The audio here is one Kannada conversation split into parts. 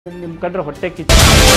ನಿಮ್ ಕಂಡ್ರೆ ಹೊಟ್ಟೆ ಕಿಚ್ಚ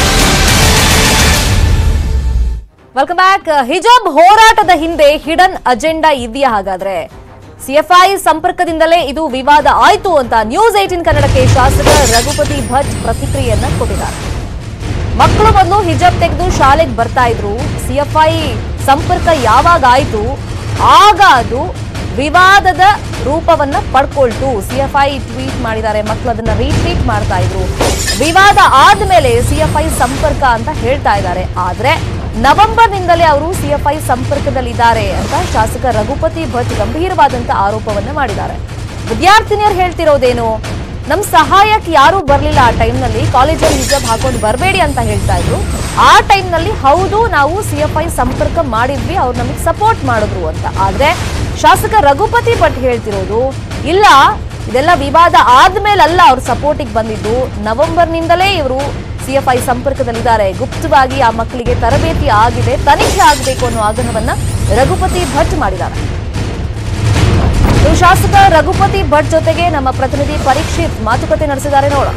ವೆಲ್ಕಮ್ ಬ್ಯಾಕ್ ಹಿಜಾಬ್ ಹೋರಾಟದ ಹಿಂದೆ ಹಿಡನ್ ಅಜೆಂಡಾ ಇದೆಯಾ ಹಾಗಾದ್ರೆ ಸಿಎಫ್ಐ ಸಂಪರ್ಕದಿಂದಲೇ ಇದು ವಿವಾದ ಆಯ್ತು ಅಂತ ನ್ಯೂಸ್ ಏಟಿನ್ ಕನ್ನಡಕ್ಕೆ ಶಾಸಕ ರಘುಪತಿ ಭಟ್ ಪ್ರತಿಕ್ರಿಯೆಯನ್ನ ಕೊಟ್ಟಿದ್ದಾರೆ ಮಕ್ಕಳು ಮೊದಲು ಹಿಜಾಬ್ ತೆಗೆದು ಶಾಲೆಗೆ ಬರ್ತಾ ಇದ್ರು ಸಿಎಫ್ಐ ಸಂಪರ್ಕ ಯಾವಾಗ ಆಯ್ತು ಆಗ ಅದು ವಿವಾದದ ರೂಪವನ್ನ ಪಡ್ಕೊಳ್ತು ಸಿಎಫ್ಐ ಟ್ವೀಟ್ ಮಾಡಿದ್ದಾರೆ ಮಕ್ಕಳು ಅದನ್ನ ರೀಟ್ವೀಟ್ ಮಾಡ್ತಾ ಇದ್ರು ವಿವಾದ ಆದ್ಮೇಲೆ ಸಿಎಫ್ಐ ಸಂಪರ್ಕ ಅಂತ ಹೇಳ್ತಾ ಇದ್ದಾರೆ ಆದ್ರೆ ನವೆಂಬರ್ನಿಂದಲೇ ಅವರು ಸಿಎಫ್ಐ ಸಂಪರ್ಕದಲ್ಲಿದ್ದಾರೆ ಅಂತ ಶಾಸಕ ರಘುಪತಿ ಭಟ್ ಗಂಭೀರವಾದಂತ ಆರೋಪವನ್ನ ಮಾಡಿದ್ದಾರೆ ವಿದ್ಯಾರ್ಥಿನಿಯರು ಹೇಳ್ತಿರೋದೇನು ನಮ್ ಸಹಾಯಕ್ಕೆ ಯಾರು ಬರ್ಲಿಲ್ಲ ಆ ಟೈಮ್ನಲ್ಲಿ ಕಾಲೇಜಲ್ಲಿ ಹಿಜಾಬ್ ಹಾಕೊಂಡು ಬರಬೇಡಿ ಅಂತ ಹೇಳ್ತಾ ಇದ್ರು ಆ ಟೈಮ್ನಲ್ಲಿ ಹೌದು ನಾವು ಸಿಎಫ್ಐ ಸಂಪರ್ಕ ಮಾಡಿದ್ವಿ ಅವ್ರು ನಮಗೆ ಸಪೋರ್ಟ್ ಮಾಡಿದ್ರು ಅಂತ ಆದ್ರೆ ಶಾಸಕ ರಘುಪತಿ ಭಟ್ ಹೇಳ್ತಿರೋದು ಇಲ್ಲ ಇದೆಲ್ಲ ವಿವಾದ ಆದ್ಮೇಲಲ್ಲ ಅವ್ರ ಸಪೋರ್ಟಿಗೆ ಬಂದಿದ್ದು ನವೆಂಬರ್ನಿಂದಲೇ ಇವರು ಸಿಎಫ್ಐ ಸಂಪರ್ಕದಲ್ಲಿದ್ದಾರೆ ಗುಪ್ತವಾಗಿ ಆ ಮಕ್ಕಳಿಗೆ ತರಬೇತಿ ಆಗಿದೆ ತನಿಖೆ ಆಗಬೇಕು ಅನ್ನೋ ಆಗ್ರಹವನ್ನ ರಘುಪತಿ ಭಟ್ ಮಾಡಿದ್ದಾರೆ ಇನ್ನು ಶಾಸಕ ರಘುಪತಿ ಭಟ್ ಜೊತೆಗೆ ನಮ್ಮ ಪ್ರತಿನಿಧಿ ಪರೀಕ್ಷಿತ್ ಮಾತುಕತೆ ನಡೆಸಿದ್ದಾರೆ ನೋಡೋಣ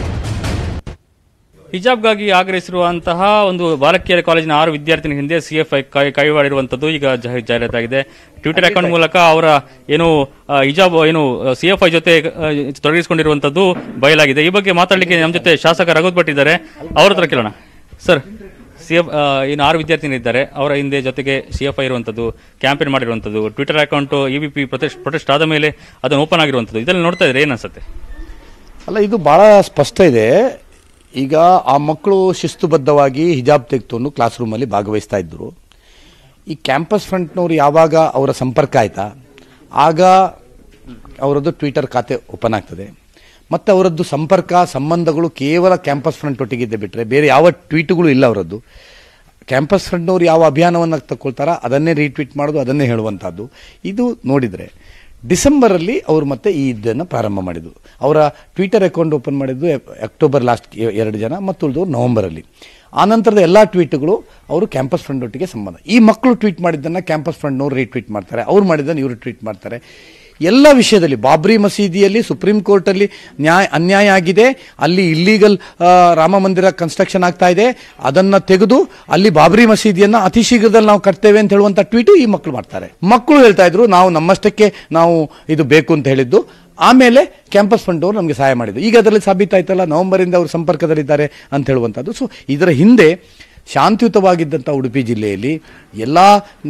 ಹಿಜಾಬ್ಗಾಗಿ ಆಗ್ರಹಿಸಿರುವಂತಹ ಒಂದು ಬಾಲಕಿಯರ ಕಾಲೇಜಿನ ಆರು ವಿದ್ಯಾರ್ಥಿನಿ ಹಿಂದೆ ಸಿಎಫ್ಐ ಕೈವಾಡಿರುವಂತದ್ದು ಈಗ ಜಾಹೀ- ಜಾಹೀರಾತಾಗಿದೆ ಟ್ವಿಟರ್ ಅಕೌಂಟ್ ಮೂಲಕ ಅವರ ಏನು ಆ, ಹಿಜಾಬ್ ಏನು ಸಿಎಫ್ಐ ಜೊತೆ ಆ, ತೊಡಗಿಸಿಕೊಂಡಿರುವಂತದ್ದು ಬಯಲಾಗಿದೆ ಈ ಬಗ್ಗೆ ಮಾತಾಡಲಿಕ್ಕೆ ನಮ್ಮ ಜೊತೆ ಶಾಸಕ ರಘುತ್ ಭಟ್ ಇದ್ದಾರೆ ಅವ್ರ ಹತ್ರ ಕೇಳೋಣ ಸರ್ ಸಿಎಫ್ ಏನು ಆರು ವಿದ್ಯಾರ್ಥಿನಿ ಇದ್ದಾರೆ ಅವರ ಹಿಂದೆ ಜೊತೆಗೆ ಸಿಎಫ್ಐ ಇರುವಂತದ್ದು ಕ್ಯಾಂಪೇನ್ ಮಾಡಿರುವಂತದ್ದು Twitter account EBP protest protest ಆದ ಮೇಲೆ ಅದನ್ನು ಓಪನ್ ಆಗಿರುವಂತದ್ದು ಇದೆಲ್ಲ ನೋಡ್ತಾ ಇದ್ರೆ ಏನ್ ಅನ್ಸುತ್ತೆ ಅಲ್ಲ ಇದು ಬಹಳ ಸ್ಪಷ್ಟ ಇದೆ ಈಗ ಆ ಮಕ್ಕಳು ಶಿಸ್ತುಬದ್ಧವಾಗಿ ಹಿಜಾಬ್ ತೆಗೆದುಕೊಂಡು ಕ್ಲಾಸ್ ರೂಮಲ್ಲಿ ಭಾಗವಹಿಸ್ತಾ ಇದ್ದರು ಈ ಕ್ಯಾಂಪಸ್ ಫ್ರಂಟ್ನವ್ರು ಯಾವಾಗ ಅವರ ಸಂಪರ್ಕ ಆಯ್ತಾ ಆಗ ಅವರದ್ದು ಟ್ವಿಟರ್ ಖಾತೆ ಓಪನ್ ಆಗ್ತದೆ ಮತ್ತು ಅವರದ್ದು ಸಂಪರ್ಕ ಸಂಬಂಧಗಳು ಕೇವಲ ಕ್ಯಾಂಪಸ್ ಫ್ರಂಟ್ ಒಟ್ಟಿಗಿದ್ದೆ ಬಿಟ್ಟರೆ ಬೇರೆ ಯಾವ ಟ್ವೀಟ್ಗಳು ಇಲ್ಲ ಅವರದ್ದು ಕ್ಯಾಂಪಸ್ ಫ್ರಂಟ್ನವ್ರು ಯಾವ ಅಭಿಯಾನವನ್ನು ತಗೊಳ್ತಾರ ಅದನ್ನೇ ರೀಟ್ವೀಟ್ ಮಾಡೋದು ಅದನ್ನೇ ಹೇಳುವಂಥದ್ದು ಇದು ನೋಡಿದರೆ ಡಿಸೆಂಬರಲ್ಲಿ ಅವರು ಮತ್ತೆ ಈ ಇದನ್ನು ಪ್ರಾರಂಭ ಮಾಡಿದ್ದು ಅವರ ಟ್ವಿಟರ್ ಅಕೌಂಟ್ ಓಪನ್ ಮಾಡಿದ್ದು ಎಪ್- ಅಕ್ಟೋಬರ್ ಲಾಸ್ಟ್ ಎರಡು ಜನ ಮತ್ತು ಉಳಿದವರು ನವೆಂಬರಲ್ಲಿ ಆನಂತರದ ಎಲ್ಲ ಟ್ವೀಟ್ಗಳು ಅವರು ಕ್ಯಾಂಪಸ್ ಫ್ರಂಟ್ ಒಟ್ಟಿಗೆ ಸಂಬಂಧ ಈ ಮಕ್ಕಳು ಟ್ವೀಟ್ ಮಾಡಿದ್ದನ್ನು ಕ್ಯಾಂಪಸ್ ಫ್ರಂಟ್ನವ್ರು ರೀಟ್ವೀಟ್ ಮಾಡ್ತಾರೆ ಅವ್ರು ಮಾಡಿದ್ದನ್ನು ಇವರು ಟ್ವೀಟ್ ಮಾಡ್ತಾರೆ ಎಲ್ಲ ವಿಷಯದಲ್ಲಿ ಬಾಬ್ರಿ ಮಸೀದಿಯಲ್ಲಿ ಸುಪ್ರೀಂ ಕೋರ್ಟಲ್ಲಿ ನ್ಯಾಯ ಅನ್ಯಾಯ ಆಗಿದೆ ಅಲ್ಲಿ ಇಲ್ಲೀಗಲ್ ರಾಮ ಮಂದಿರ ಕನ್ಸ್ಟ್ರಕ್ಷನ್ ಆಗ್ತಾ ಇದೆ ಅದನ್ನ ತೆಗೆದು ಅಲ್ಲಿ ಬಾಬ್ರಿ ಮಸೀದಿಯನ್ನ ಅತಿ ಶೀಘ್ರದಲ್ಲಿ ನಾವು ಕಟ್ತೇವೆ ಅಂತ ಹೇಳುವಂತ ಟ್ವೀಟು ಈ ಮಕ್ಕಳು ಮಾಡ್ತಾರೆ ಮಕ್ಕಳು ಹೇಳ್ತಾ ಇದ್ರು ನಾವು ನಮ್ಮಷ್ಟಕ್ಕೆ ನಾವು ಇದು ಬೇಕು ಅಂತ ಹೇಳಿದ್ದು ಆಮೇಲೆ ಕ್ಯಾಂಪಸ್ ಫಂಡ್ ಅವರು ನಮಗೆ ಸಹಾಯ ಮಾಡಿದ್ರು ಈಗ ಅದರಲ್ಲಿ ಸಾಬೀತಾಯ್ತಲ್ಲ ನವೆಂಬರಿಂದ ಅವರು ಸಂಪರ್ಕದಲ್ಲಿದ್ದಾರೆ ಅಂತ ಹೇಳುವಂಥದ್ದು ಸೊ ಇದರ ಹಿಂದೆ ಶಾಂತಿಯುತವಾಗಿದ್ದಂಥ ಉಡುಪಿ ಜಿಲ್ಲೆಯಲ್ಲಿ ಎಲ್ಲ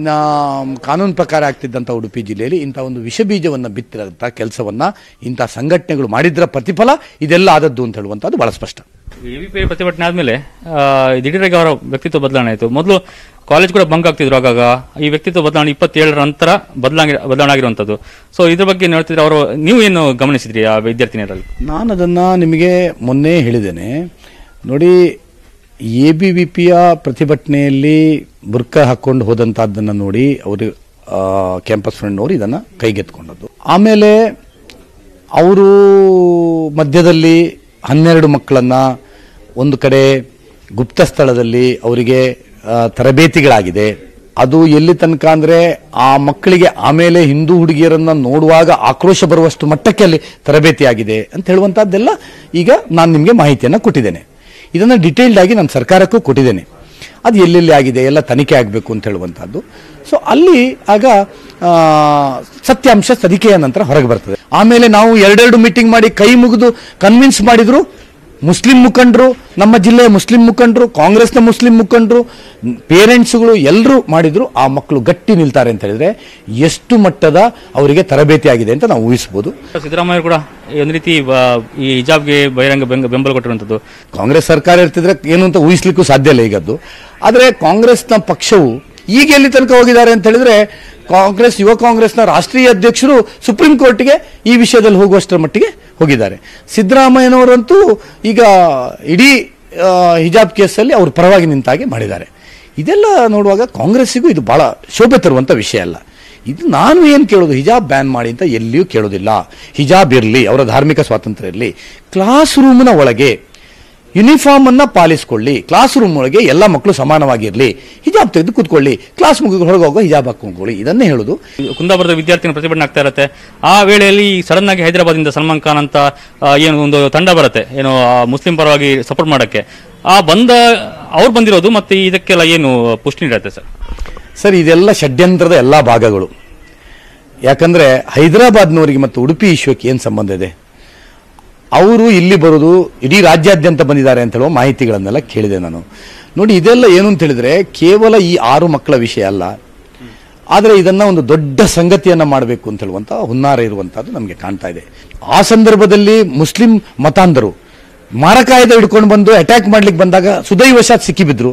ಕಾನೂನು ಪ್ರಕಾರ ಆಗ್ತಿದ್ದಂಥ ಉಡುಪಿ ಜಿಲ್ಲೆಯಲ್ಲಿ ಇಂಥ ಒಂದು ವಿಷಬೀಜವನ್ನು ಬಿತ್ತಿರಂಥ ಕೆಲಸವನ್ನು ಇಂಥ ಸಂಘಟನೆಗಳು ಮಾಡಿದ್ರ ಪ್ರತಿಫಲ ಇದೆಲ್ಲ ಆದದ್ದು ಅಂತ ಹೇಳುವಂಥದ್ದು ಬಹಳ ಸ್ಪಷ್ಟ ಎಬಿಪಿ ಪ್ರತಿಭಟನೆ ಆದ್ಮೇಲೆ ಆ, ದಿಢೀರಾಗಿ ಅವರ ವ್ಯಕ್ತಿತ್ವ ಬದಲಾವಣೆ ಆಯಿತು ಮೊದಲು ಕಾಲೇಜ್ ಕೂಡ ಬಂಕ್ ಆಗ್ತಿದ್ರು ಆಗಾಗ ಈ ವ್ಯಕ್ತಿತ್ವ ಬದಲಾವಣೆ ಇಪ್ಪತ್ತೇಳರ ನಂತರ ಬದಲಾಗಿ ಬದಲಾವಣೆ ಆಗಿರುವಂತದ್ದು ಸೊ ಇದ್ರ ಬಗ್ಗೆ ನೋಡ್ತಿದ್ರೆ ಅವರು ನೀವು ಏನು ಗಮನಿಸಿದ್ರಿ ಆ ವಿದ್ಯಾರ್ಥಿನಿಯರಲ್ಲಿ ನಾನು ಅದನ್ನು ನಿಮಗೆ ಮೊನ್ನೆ ಹೇಳಿದ್ದೇನೆ ನೋಡಿ ಎ ಬಿ ವಿ ಪಿಯ ಪ್ರತಿಭಟನೆಯಲ್ಲಿ ಬುರ್ಕ ಹಾಕ್ಕೊಂಡು ಹೋದಂಥದ್ದನ್ನು ನೋಡಿ ಅವರು ಕ್ಯಾಂಪಸ್ ಫ್ರೆಂಡ್ನವರು ಇದನ್ನು ಕೈಗೆತ್ಕೊಂಡದ್ದು ಆಮೇಲೆ ಅವರು ಮಧ್ಯದಲ್ಲಿ ಹನ್ನೆರಡು ಮಕ್ಕಳನ್ನು ಒಂದು ಕಡೆ ಗುಪ್ತ ಸ್ಥಳದಲ್ಲಿ ಅವರಿಗೆ ಆ, ತರಬೇತಿಗಳಾಗಿದೆ ಅದು ಎಲ್ಲಿ ತನಕ ಅಂದ್ರೆ ಆ ಮಕ್ಕಳಿಗೆ ಆಮೇಲೆ ಹಿಂದೂ ಹುಡುಗಿಯರನ್ನ ನೋಡುವಾಗ ಆಕ್ರೋಶ ಬರುವಷ್ಟು ಮಟ್ಟಕ್ಕೆ ಅಲ್ಲಿ ತರಬೇತಿ ಆಗಿದೆ ಅಂತ ಹೇಳುವಂತಹದ್ದೆಲ್ಲ ಈಗ ನಾನು ನಿಮಗೆ ಮಾಹಿತಿಯನ್ನು ಕೊಟ್ಟಿದ್ದೇನೆ ಇದನ್ನು ಡಿಟೇಲ್ಡ್ ಆಗಿ ನಾನು ಸರ್ಕಾರಕ್ಕೂ ಕೊಟ್ಟಿದ್ದೇನೆ ಅದು ಎಲ್ಲೆಲ್ಲಿ ಆಗಿದೆ ಎಲ್ಲ ತನಿಖೆ ಆಗಬೇಕು ಅಂತ ಹೇಳುವಂತಹದ್ದು ಸೊ ಅಲ್ಲಿ ಆಗ ಆ, ಸತ್ಯಾಂಶ ತನಿಖೆಯ ನಂತರ ಹೊರಗೆ ಬರ್ತದೆ ಆಮೇಲೆ ನಾವು ಎರಡೆರಡು ಮೀಟಿಂಗ್ ಮಾಡಿ ಕೈ ಮುಗಿದು ಕನ್ವಿನ್ಸ್ ಮಾಡಿದ್ರು ಮುಸ್ಲಿಂ ಮುಖಂಡರು ನಮ್ಮ ಜಿಲ್ಲೆಯ ಮುಸ್ಲಿಂ ಮುಖಂಡರು ಕಾಂಗ್ರೆಸ್ನ ಮುಸ್ಲಿಂ ಮುಖಂಡರು ಪೇರೆಂಟ್ಸ್ಗಳು ಎಲ್ಲರೂ ಮಾಡಿದ್ರು ಆ ಮಕ್ಕಳು ಗಟ್ಟಿ ನಿಲ್ತಾರೆ ಅಂತ ಹೇಳಿದ್ರೆ ಎಷ್ಟು ಮಟ್ಟದ ಅವರಿಗೆ ತರಬೇತಿ ಆಗಿದೆ ಅಂತ ನಾವು ಊಹಿಸಬಹುದು ಸಿದ್ದರಾಮಯ್ಯ ಕೂಡ ಒಂದು ರೀತಿ ಬ- ಈ ಹಿಜಾಬ್ಗೆ ಬಹಿರಂಗ ಬೆಂಗ- ಬೆಂಬಲ ಕೊಟ್ಟಿರುವಂತದ್ದು ಕಾಂಗ್ರೆಸ್ ಸರ್ಕಾರ ಇರ್ತಿದ್ರೆ ಏನು ಅಂತ ಊಹಿಸ್ಲಿಕ್ಕೂ ಸಾಧ್ಯ ಇಲ್ಲ ಈಗದ್ದು ಆದರೆ ಕಾಂಗ್ರೆಸ್ನ ಪಕ್ಷವು ಈಗ ಎಲ್ಲಿ ತನಕ ಹೋಗಿದ್ದಾರೆ ಅಂತ ಹೇಳಿದ್ರೆ ಕಾಂಗ್ರೆಸ್ ಯುವ ಕಾಂಗ್ರೆಸ್ನ ರಾಷ್ಟ್ರೀಯ ಅಧ್ಯಕ್ಷರು ಸುಪ್ರೀಂ ಕೋರ್ಟ್ಗೆ ಈ ವಿಷಯದಲ್ಲಿ ಹೋಗುವಷ್ಟರ ಮಟ್ಟಿಗೆ ಹೋಗಿದ್ದಾರೆ ಸಿದ್ದರಾಮಯ್ಯನವರಂತೂ ಈಗ ಇಡೀ ಆ, ಹಿಜಾಬ್ ಕೇಸಲ್ಲಿ ಅವರು ಪರವಾಗಿ ನಿಂತಾಗೆ ಮಾಡಿದ್ದಾರೆ ಇದೆಲ್ಲ ನೋಡುವಾಗ ಕಾಂಗ್ರೆಸ್ಸಿಗೂ ಇದು ಬಹಳ ಶೋಭೆ ತರುವಂತ ವಿಷಯ ಅಲ್ಲ ಇದು ನಾನು ಏನು ಕೇಳೋದು ಹಿಜಾಬ್ ಬ್ಯಾನ್ ಮಾಡಿ ಅಂತ ಎಲ್ಲಿಯೂ ಕೇಳೋದಿಲ್ಲ ಹಿಜಾಬ್ ಇರಲಿ ಅವರ ಧಾರ್ಮಿಕ ಸ್ವಾತಂತ್ರ್ಯ ಇರಲಿ ಕ್ಲಾಸ್ ರೂಮ್ನ ಒಳಗೆ ಯುನಿಫಾರ್ಮ್ ಅನ್ನ ಪಾಲಿಸ್ಕೊಳ್ಳಿ ಕ್ಲಾಸ್ ರೂಮ್ ಒಳಗೆ ಎಲ್ಲ ಮಕ್ಕಳು ಸಮಾನವಾಗಿರ್ಲಿ ಹಿಜಾಬ್ ತೆಗೆದು ಕೂತ್ಕೊಳ್ಳಿ ಕ್ಲಾಸ್ ಮುಗಿ ಹೊರಗೆ ಹೋಗೋ ಹಿಜಾಬ್ ಹಾಕೊಂಡ್ಕೊಳ್ಳಿ ಇದನ್ನೇ ಹೇಳುದು ಕುಂದಾಪುರದ ವಿದ್ಯಾರ್ಥಿಗಳ ಪ್ರತಿಭಟನೆ ಆಗ್ತಾ ಇರುತ್ತೆ ಆ ವೇಳೆಯಲ್ಲಿ ಸಡನ್ ಆಗಿ ಹೈದರಾಬಾದ್ ಇಂದ ಸಲ್ಮಾನ್ ಖಾನ್ ಅಂತ ಆ, ಏನು ಒಂದು ತಂಡ ಬರುತ್ತೆ ಏನು ಆ, ಮುಸ್ಲಿಂ ಪರವಾಗಿ ಸಪೋರ್ಟ್ ಮಾಡಕ್ಕೆ ಆ ಬಂದ ಅವ್ರು ಬಂದಿರೋದು ಮತ್ತೆ ಇದಕ್ಕೆಲ್ಲ ಏನು ಪುಷ್ಟಿ ನೀಡುತ್ತೆ ಸರ್ ಸರ್ ಇದೆಲ್ಲ ಷಡ್ಯಂತ್ರದ ಎಲ್ಲ ಭಾಗಗಳು ಯಾಕಂದ್ರೆ ಹೈದರಾಬಾದ್ನವರಿಗೆ ಮತ್ತು ಉಡುಪಿ ವಿಶ್ವಕ್ಕೆ ಏನು ಸಂಬಂಧ ಇದೆ ಅವರು ಇಲ್ಲಿ ಬರೋದು ಇಡೀ ರಾಜ್ಯಾದ್ಯಂತ ಬಂದಿದ್ದಾರೆ ಅಂತ ಹೇಳುವ ಮಾಹಿತಿಗಳನ್ನೆಲ್ಲ ಕೇಳಿದೆ ನಾನು ನೋಡಿ ಇದೆಲ್ಲ ಏನು ಅಂತ ಹೇಳಿದ್ರೆ ಕೇವಲ ಈ ಆರು ಮಕ್ಕಳ ವಿಷಯ ಅಲ್ಲ ಆದರೆ ಇದನ್ನ ಒಂದು ದೊಡ್ಡ ಸಂಗತಿಯನ್ನ ಮಾಡಬೇಕು ಅಂತ ಹೇಳುವಂತ ಹುನ್ನಾರ ಇರುವಂತದ್ದು ನಮಗೆ ಕಾಣ್ತಾ ಇದೆ ಆ ಸಂದರ್ಭದಲ್ಲಿ ಮುಸ್ಲಿಂ ಮತಾಂಧರು ಮಾರಕಾಯುಧ ಹಿಡ್ಕೊಂಡು ಬಂದು ಅಟ್ಯಾಕ್ ಮಾಡ್ಲಿಕ್ಕೆ ಬಂದಾಗ ಸುದೈವಶಾತ್ ಸಿಕ್ಕಿಬಿದ್ರು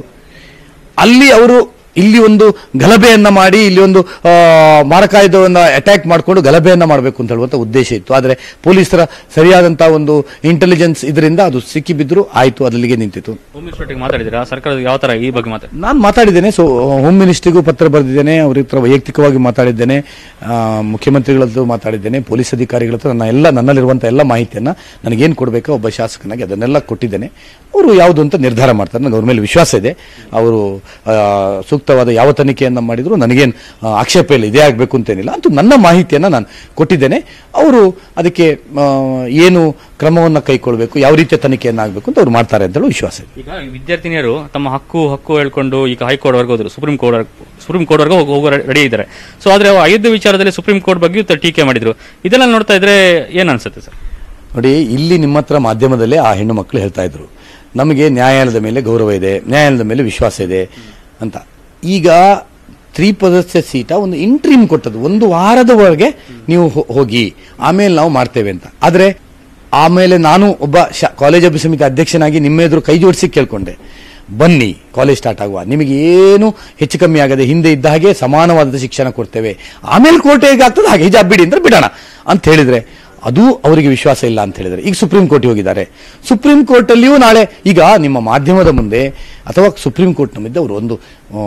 ಅಲ್ಲಿ ಅವರು ಇಲ್ಲಿ ಒಂದು ಗಲಭೆಯನ್ನ ಮಾಡಿ ಇಲ್ಲಿ ಒಂದು ಆ, ಮಾರಕಾಯುಧವನ್ನ ಅಟ್ಯಾಕ್ ಮಾಡಿಕೊಂಡು ಗಲಭೆಯನ್ನ ಮಾಡಬೇಕು ಅಂತ ಹೇಳುವಂತ ಉದ್ದೇಶ ಇತ್ತು ಆದರೆ ಪೊಲೀಸರ ಸರಿಯಾದಂತಹ ಒಂದು ಇಂಟೆಲಿಜೆನ್ಸ್ ಇದರಿಂದ ಅದು ಸಿಕ್ಕಿಬಿದ್ರು ಆಯ್ತು ಅದಲ್ಲಿಗೆ ನಿಂತಿತು ಹೋಮ್ ಮಿನಿಸ್ಟರ್ ಮಾತಾಡಿದ್ದೀರಾ ಸರ್ಕಾರದ ಯಾವ ತರ ಈ ಬಗ್ಗೆ ಮಾತಾಡಿ ನಾನು ಮಾತಾಡಿದ್ದೇನೆ ಸೊ ಹೋಮ್ ಮಿನಿಸ್ಟ್ರಿಗೂ ಪತ್ರ ಬರೆದಿದ್ದೇನೆ ಅವ್ರ ಹತ್ರ ವೈಯಕ್ತಿಕವಾಗಿ ಮಾತಾಡಿದ್ದೇನೆ ಆ, ಮುಖ್ಯಮಂತ್ರಿಗಳ ಹತ್ರ ಮಾತಾಡಿದ್ದೇನೆ ಪೊಲೀಸ್ ಅಧಿಕಾರಿಗಳ ಹತ್ರ ನನ್ನ ಎಲ್ಲ ನನ್ನಲ್ಲಿರುವಂಥ ಎಲ್ಲ ಮಾಹಿತಿಯನ್ನ ನನಗೇನು ಕೊಡಬೇಕೋ ಒಬ್ಬ ಶಾಸಕನಾಗಿ ಅದನ್ನೆಲ್ಲ ಕೊಟ್ಟಿದ್ದೇನೆ ಅವರು ಯಾವುದು ಅಂತ ನಿರ್ಧಾರ ಮಾಡ್ತಾರೆ ನನಗೆ ಅವ್ರ ಮೇಲೆ ವಿಶ್ವಾಸ ಇದೆ ಅವರು ಆ, ಸೂಕ್ತವಾದ ಯಾವ ತನಿಖೆಯನ್ನ ಮಾಡಿದ್ರು ನನಗೇನು ಆ, ಆಕ್ಷೇಪ ಇಲ್ಲ ಇದೇ ಆಗಬೇಕು ಅಂತೇನಿಲ್ಲ ಅಂತೂ ನನ್ನ ಮಾಹಿತಿಯನ್ನ ನಾನು ಕೊಟ್ಟಿದ್ದೇನೆ ಅವರು ಅದಕ್ಕೆ ಆ, ಏನು ಕ್ರಮವನ್ನು ಕೈಗೊಳ್ಳಬೇಕು ಯಾವ ರೀತಿಯ ತನಿಖೆಯನ್ನ ಆಗಬೇಕು ಅಂತ ಅವ್ರು ಮಾಡ್ತಾರೆ ಅಂತ ಹೇಳಿ ವಿಶ್ವಾಸ ಇದೆ ಈಗ ಈ ವಿದ್ಯಾರ್ಥಿನಿಯರು ತಮ್ಮ ಹಕ್ಕು ಹಕ್ಕು ಹೇಳ್ಕೊಂಡು ಈಗ ಹೈಕೋರ್ಟ್ ವರ್ಗ ಹೋದ್ರು ಸುಪ್ರೀಂ ಕೋರ್ಟ್ ಸುಪ್ರೀಂ ಕೋರ್ಟ್ ವರ್ಗ ಹೋಗೋ ರೆಡಿ ಇದ್ದಾರೆ ಸೊ ಆದ್ರೆ ಅಯೋಧ್ಯೆ ವಿಚಾರದಲ್ಲಿ ಸುಪ್ರೀಂ ಕೋರ್ಟ್ ಬಗ್ಗೆ ತ- ಟೀಕೆ ಮಾಡಿದ್ರು ಇದೆಲ್ಲ ನೋಡ್ತಾ ಇದ್ರೆ ಏನ್ ಅನ್ಸುತ್ತೆ ಸರ್ ನೋಡಿ ಇಲ್ಲಿ ನಿಮ್ಮ ಹತ್ರ ಮಾಧ್ಯಮದಲ್ಲೇ ಆ ಹೆಣ್ಣು ಮಕ್ಕಳು ಹೇಳ್ತಾ ಇದ್ರು ನಮಗೆ ನ್ಯಾಯಾಲಯದ ಮೇಲೆ ಗೌರವ ಇದೆ ನ್ಯಾಯಾಲಯದ ಮೇಲೆ ವಿಶ್ವಾಸ ಇದೆ ಅಂತ ಈಗ ತ್ರಿಪದಸ್ಯ ಸೀಟ ಒಂದು ಇಂಟ್ರೀಮ್ ಕೊಟ್ಟದ್ದು ಒಂದು ವಾರದವರೆಗೆ ನೀವು ಹೋ- ಹೋಗಿ ಆಮೇಲೆ ನಾವು ಮಾಡ್ತೇವೆ ಅಂತ ಆದ್ರೆ ಆಮೇಲೆ ನಾನು ಒಬ್ಬ ಶಾ ಕಾಲೇಜ್ ಅಭಿ ಸಮಿತಿ ಅಧ್ಯಕ್ಷನಾಗಿ ನಿಮ್ಮ ಎದುರು ಕೈ ಜೋಡಿಸಿ ಕೇಳ್ಕೊಂಡೆ ಬನ್ನಿ ಕಾಲೇಜ್ ಸ್ಟಾರ್ಟ್ ಆಗುವ ನಿಮಗೆ ಏನು ಹೆಚ್ಚು ಕಮ್ಮಿ ಆಗದೆ ಹಿಂದೆ ಇದ್ದ ಹಾಗೆ ಸಮಾನವಾದ ಶಿಕ್ಷಣ ಕೊಡ್ತೇವೆ ಆಮೇಲೆ ಕೋರ್ಟ್ ಹೇಗಾಗ್ತದೆ ಹಾಗೆ ಹಿಜಾಬ್ ಬಿಡಿ ಅಂದ್ರೆ ಬಿಡೋಣ ಅಂತ ಹೇಳಿದ್ರೆ ಅದು ಅವರಿಗೆ ವಿಶ್ವಾಸ ಇಲ್ಲ ಅಂತ ಹೇಳಿದ್ರೆ ಈಗ ಸುಪ್ರೀಂ ಕೋರ್ಟ್ ಹೋಗಿದ್ದಾರೆ ಸುಪ್ರೀಂ ಕೋರ್ಟ್ ಅಲ್ಲಿಯೂ ನಾಳೆ ಈಗ ನಿಮ್ಮ ಮಾಧ್ಯಮದ ಮುಂದೆ ಅಥವಾ ಸುಪ್ರೀಂ ಕೋರ್ಟ್ನ ಮುಂದೆ ಅವರು ಒಂದು ಆ,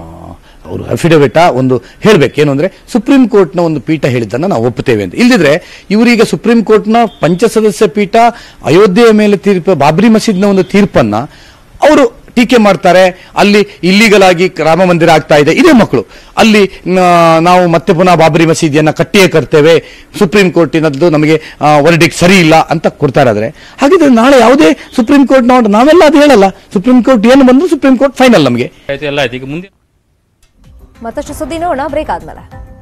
ಅವರು ಅಫಿಡವಿಟ ಒಂದು ಹೇಳ್ಬೇಕು ಏನು ಅಂದ್ರೆ ಸುಪ್ರೀಂ ಕೋರ್ಟ್ನ ಒಂದು ಪೀಠ ಹೇಳಿದ್ದನ್ನ ನಾವು ಒಪ್ಪುತ್ತೇವೆ ಅಂತ ಇಲ್ದಿದ್ರೆ ಇವರೀಗ ಸುಪ್ರೀಂ ಕೋರ್ಟ್ನ ಪಂಚಸದಸ್ಯ ಪೀಠ ಅಯೋಧ್ಯೆಯ ಮೇಲೆ ತೀರ್ಪು ಬಾಬ್ರಿ ಮಸೀದ್ನ ಒಂದು ತೀರ್ಪನ್ನ ಅವರು ಟೀಕೆ ಮಾಡ್ತಾರೆ ಅಲ್ಲಿ ಇಲ್ಲಿಗಲ್ ಆಗಿ ರಾಮ ಮಂದಿರ ಆಗ್ತಾ ಇದೆ ಇದೇ ಮಕ್ಕಳು ಅಲ್ಲಿ ನ- ನಾವು ಮತ್ತೆ ಪುನಃ ಬಾಬರಿ ಮಸೀದಿಯನ್ನ ಕಟ್ಟಿಯೇ ಕರ್ತೇವೆ ಸುಪ್ರೀಂ ಕೋರ್ಟಿನದ್ದು ನಮಗೆ ವರ್ಡಿಕ್ ಸರಿ ಇಲ್ಲ ಅಂತ ಕೊಡ್ತಾರೆ ಆದ್ರೆ ಹಾಗಿದ್ರೆ ನಾಳೆ ಯಾವುದೇ ಸುಪ್ರೀಂ ಕೋರ್ಟ್ ನೋಡಿ ನಾವೆಲ್ಲ ಅದು ಹೇಳಲ್ಲ ಸುಪ್ರೀಂ ಕೋರ್ಟ್ ಏನು ಬಂದ್ರು ಸುಪ್ರೀಂ ಕೋರ್ಟ್ ಫೈನಲ್ ನಮಗೆ ಆಯ್ತು ಎಲ್ಲ ಆಯ್ತು ಈಗ ಮುಂದೆ ಮತ್ತಷ್ಟು ಸುದ್ದಿ ನೋಡೋಣ ಬ್ರೇಕ್ ಆದ್ಮೇಲೆ